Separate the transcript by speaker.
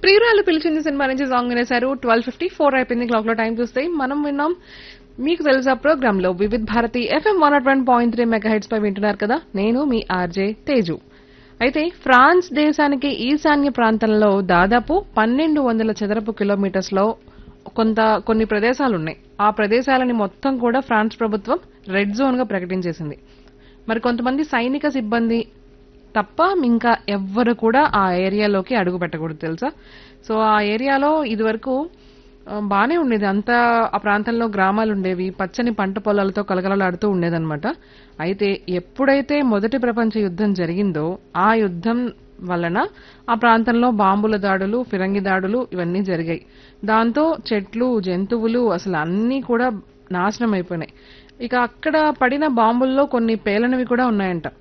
Speaker 1: ప్రియురాలు పిలిచింది సినిమా నుంచి సాంగ్ వినేశారు ట్వెల్వ్ ఫిఫ్టీ ఫోర్ అయిపోయింది క్లాక్ లో టైం చూస్తే మనం విన్నాం మీకు తెలుసా ప్రోగ్రామ్ లో Vividh Bharati FM one nought one point three megahertz పై వింటున్నారు కదా నేను మీ ఆర్జే తేజు అయితే ఫ్రాన్స్ దేశానికి ఈశాన్య ప్రాంతంలో దాదాపు పన్నెండు వందల చదరపు కిలోమీటర్స్ లో కొంత కొన్ని ప్రదేశాలు ఉన్నాయి ఆ ప్రదేశాలని మొత్తం కూడా ఫ్రాన్స్ ప్రభుత్వం రెడ్ జోన్ గా ప్రకటించేసింది మరి కొంతమంది సైనిక సిబ్బంది తప్ప ఇంకా ఎవ్వరు కూడా ఆ ఏరియాలోకి అడుగు పెట్టకూడదు తెలుసా సో ఆ ఏరియాలో ఇదివరకు ఆ, బానే ఉండేది అంతా ఆ ప్రాంతంలో గ్రామాలు ఉండేవి పచ్చని పంట పొలాలతో కలకలలాడుతూ ఉండేదన్నమాట అయితే ఎప్పుడైతే మొదటి ప్రపంచ యుద్ధం జరిగిందో ఆ యుద్ధం వలన ఆ ప్రాంతంలో బాంబుల దాడులు ఫిరంగి దాడులు ఇవన్నీ జరిగాయి దాంతో చెట్లు జంతువులు అసలు అన్నీ కూడా నాశనం అయిపోయినాయి ఇక అక్కడ పడిన బాంబుల్లో కొన్ని పేలనివి కూడా ఉన్నాయంట